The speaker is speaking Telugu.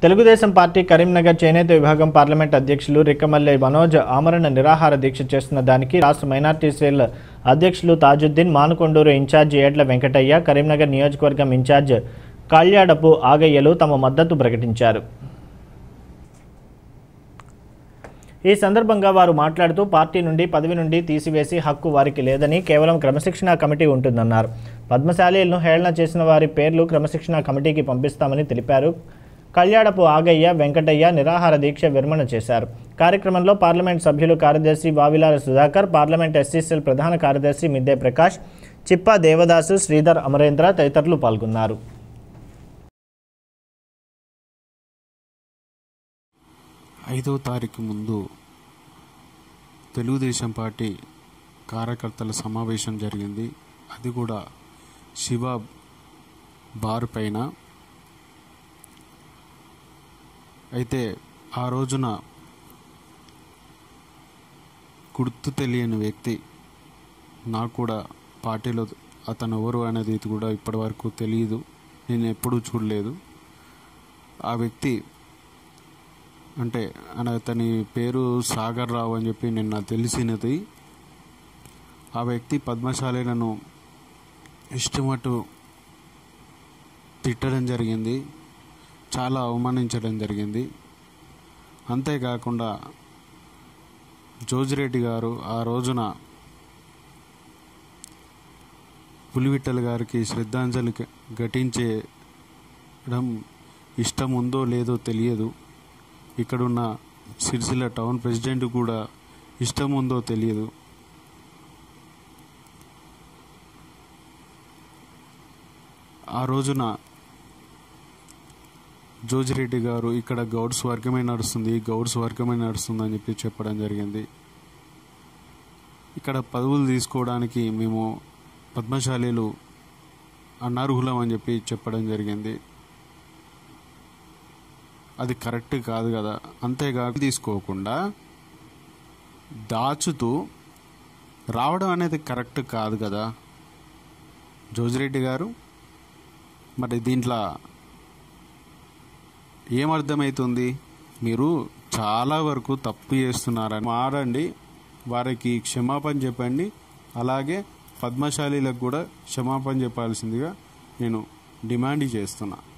తెలుగుదేశం పార్టీ కరీంనగర్ చేనేత విభాగం పార్లమెంట్ అధ్యక్షులు రిక్కమల్లె మనోజ్ ఆమరణ నిరాహార దీక్ష చేస్తున్న దానికి రాష్ట్ర మైనార్టీ సెల్ అధ్యక్షులు తాజుద్దీన్ మానుకొండూరు ఇన్ఛార్జ్ ఏడ్ల వెంకటయ్య కరీంనగర్ నియోజకవర్గం ఇన్ఛార్జ్ కాళ్యాడపు ఆగయ్యలు తమ మద్దతు ప్రకటించారు ఈ సందర్భంగా వారు మాట్లాడుతూ పార్టీ నుండి పదవి నుండి తీసివేసి హక్కు వారికి లేదని కేవలం క్రమశిక్షణా కమిటీ ఉంటుందన్నారు పద్మశాలీలను హేళన చేసిన వారి పేర్లు క్రమశిక్షణా కమిటీకి పంపిస్తామని తెలిపారు కళ్యాడపు ఆగయ్య వెంకటయ్య నిరాహార దీక్ష విరమణ చేశారు కార్యక్రమంలో పార్లమెంట్ సభ్యులు కార్యదర్శి వావిలాల సుధాకర్ పార్లమెంట్ ఎస్సీసీఎల్ ప్రధాన కార్యదర్శి మిద్దే ప్రకాష్ చిప్పా దేవదాసు శ్రీధర్ అమరేంద్ర తదితరులు పాల్గొన్నారు ఐదో తారీఖు ముందు తెలుగుదేశం పార్టీ కార్యకర్తల సమావేశం జరిగింది అది కూడా శివ బార్ పైన అయితే ఆ రోజున గుర్తు తెలియని వ్యక్తి నాకు కూడా పార్టీలో అతను ఎవరు అనేది కూడా ఇప్పటివరకు తెలియదు నేను ఎప్పుడూ చూడలేదు ఆ వ్యక్తి అంటే ఆయన అతని పేరు సాగర్ రావు అని చెప్పి నిన్న తెలిసినది ఆ వ్యక్తి పద్మశాలీలను ఇష్టమటు తిట్టడం జరిగింది చాలా అవమానించడం జరిగింది అంతేకాకుండా జోజిరెడ్డి గారు ఆ రోజున పులివిట్టల్ గారికి శ్రద్ధాంజలి ఘ- ఘటించడం ఇష్టం ఉందో లేదో తెలియదు ఇక్కడున్న సిరిసిల్ల టౌన్ ప్రెసిడెంట్ కూడా ఇష్టం ఉందో తెలియదు ఆ రోజున జోజిరెడ్డి గారు ఇక్కడ గౌడ్స్ వర్గమే నడుస్తుంది గౌడ్స్ వర్గమే నడుస్తుంది అని చెప్పి చెప్పడం జరిగింది ఇక్కడ పదవులు తీసుకోవడానికి మేము పద్మశాలీలు అనర్హులం అని చెప్పి చెప్పడం జరిగింది అది కరెక్ట్ కాదు కదా అంతేకాక తీసుకోకుండా దాచుతూ రావడం అనేది కరెక్ట్ కాదు కదా జోజిరెడ్డి గారు మరి దీంట్లో ఏమర్థమవుతుంది మీరు చాలా వరకు తప్పు చేస్తున్నారని మారండి వారికి క్షమాపణ చెప్పండి అలాగే పద్మశాలీలకు కూడా క్షమాపణ చెప్పాల్సిందిగా నేను డిమాండ్ చేస్తున్నా